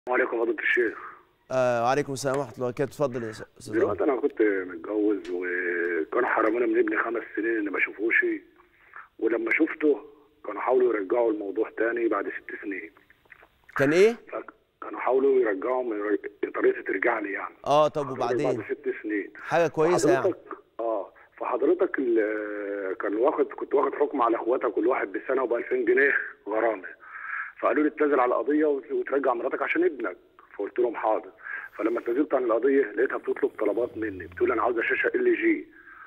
وعليكم فضيلة الشيخ آه وعليكم السلام ورحمه الله وبركاته اتفضل يا استاذ عمر. دلوقتي انا كنت متجوز وكانوا حرمونا من ابني خمس سنين ان ما اشوفوش ولما شفته كانوا حاولوا يرجعوا الموضوع تاني بعد ست سنين كان ايه كانوا حاولوا يرجعوا من طريقه ترجع لي يعني اه طب بعد وبعدين ست سنين حاجه كويسه يعني حضرتك اه فحضرتك ال- كان واخد كنت واخد حكم على اخواتك كل واحد بسنه وب 2000 جنيه غرامه فقالوا لي اتنازل على القضيه وت- وترجع مراتك عشان ابنك فقلت لهم حاضر فلما اتنازلت عن القضيه لقيتها بتطلب طلبات مني بتقول انا عاوزه شاشه ال جي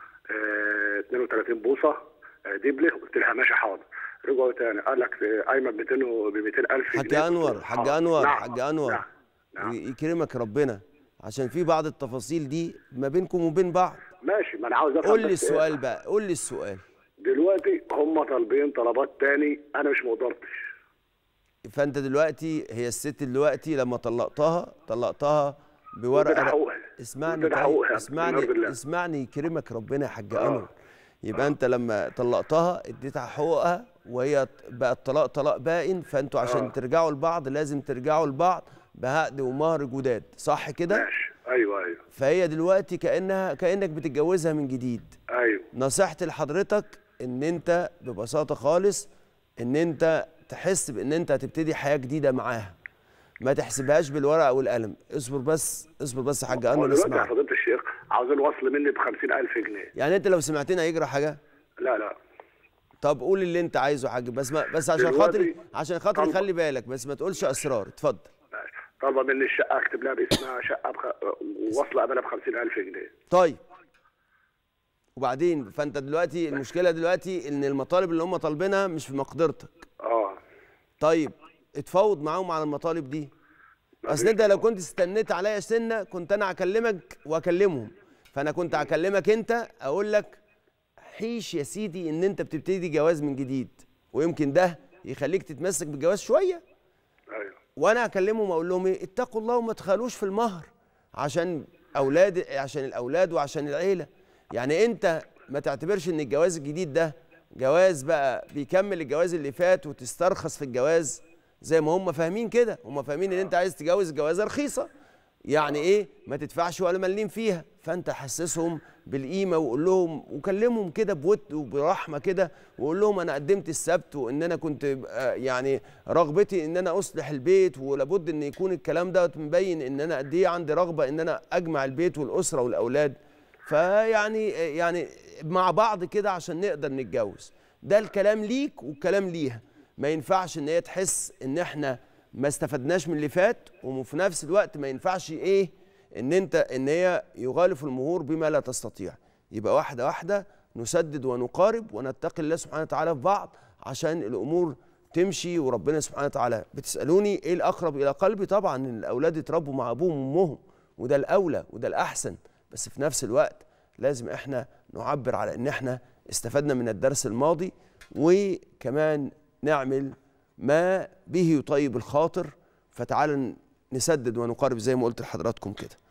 32 بوصه آه، دبله قلت لها ماشي حاضر رجعوا تاني قال لك آه، قايمه ب 200 ب 200000 جنيه حاج انور قلت حاج لهم حاضر. انور نعم، حاج انور نعم نعم ي- يكرمك ربنا عشان في بعض التفاصيل دي ما بينكم وبين بعض ماشي ما انا عاوز افهم قول لي بس إيه. السؤال بقى قول لي السؤال دلوقتي هم طالبين طلبات تاني انا مش مقدرتش فانت دلوقتي هي الست دلوقتي لما طلقتها طلقتها بورقه واديتها حقوقها. اسمعني واديتها طيب حقوقها اسمعني بنور بالله. اسمعني يكرمك ربنا يا حاج آه. انور يبقى انت لما طلقتها اديتها حقوقها وهي بقى الطلاق طلاق بائن فانتوا عشان آه. ترجعوا لبعض لازم ترجعوا لبعض بعقد ومهر جداد صح كده ماشي ايوه ايوه فهي دلوقتي كانها كانك بتتجوزها من جديد ايوه نصيحتي لحضرتك ان انت ببساطه خالص ان انت تحس بان انت هتبتدي حياه جديده معاها ما تحسبهاش بالورقه والقلم اصبر بس اصبر بس يا حاج هو انور دلوقتي يا اسمع فضيله الشيخ عاوزين وصل مني ب 50000 جنيه يعني انت لو سمعتني هيجرى حاجه لا لا طب قول اللي انت عايزه يا حاج بس ما بس عشان دلوقتي خاطري عشان خاطري طالبة. خلي بالك بس ما تقولش اسرار اتفضل ماشي. طالبه مني الشقه اكتب لها باسمها شقه بخ... وواصله قبلها ب 50000 جنيه طيب وبعدين فانت دلوقتي المشكله دلوقتي ان المطالب اللي هم طالبينها مش في مقدرتك اه طيب اتفاوض معاهم على المطالب دي اصل انت لو كنت استنيت عليا سنه كنت انا هكلمك واكلمهم فانا كنت هكلمك انت اقول لك حيش يا سيدي ان انت بتبتدي جواز من جديد ويمكن ده يخليك تتمسك بالجواز شويه ايوه وانا اكلمهم اقول لهم ايه اتقوا الله وما تخلوش في المهر عشان اولاد عشان الاولاد وعشان العيله يعني انت ما تعتبرش ان الجواز الجديد ده جواز بقى بيكمل الجواز اللي فات وتسترخص في الجواز زي ما هم فاهمين كده هم فاهمين ان انت عايز تجوز جوازه رخيصه يعني ايه ما تدفعش ولا مليم فيها فانت حسسهم بالقيمه وقول لهم وكلمهم كده بود وبرحمه كده وقول لهم انا قدمت السبت وان انا كنت آه، يعني رغبتي ان انا اصلح البيت ولابد ان يكون الكلام ده مبين ان انا قد ايه عندي رغبه ان انا اجمع البيت والاسره والاولاد فيعني يعني مع بعض كده عشان نقدر نتجوز ده الكلام ليك والكلام ليها ما ينفعش ان هي تحس ان احنا ما استفدناش من اللي فات وفي نفس الوقت ما ينفعش ايه ان انت ان هي يغالف المهور بما لا تستطيع يبقى واحده واحده نسدد ونقارب ونتقي الله سبحانه وتعالى في بعض عشان الامور تمشي وربنا سبحانه وتعالى بتسالوني ايه الاقرب الى قلبي طبعا ان الاولاد يتربوا مع ابوهم وامهم وده الاولى وده الاحسن بس في نفس الوقت لازم احنا نعبر على ان احنا استفدنا من الدرس الماضي وكمان نعمل ما به يطيب الخاطر فتعالوا نسدد ونقارب زي ما قلت لحضراتكم كده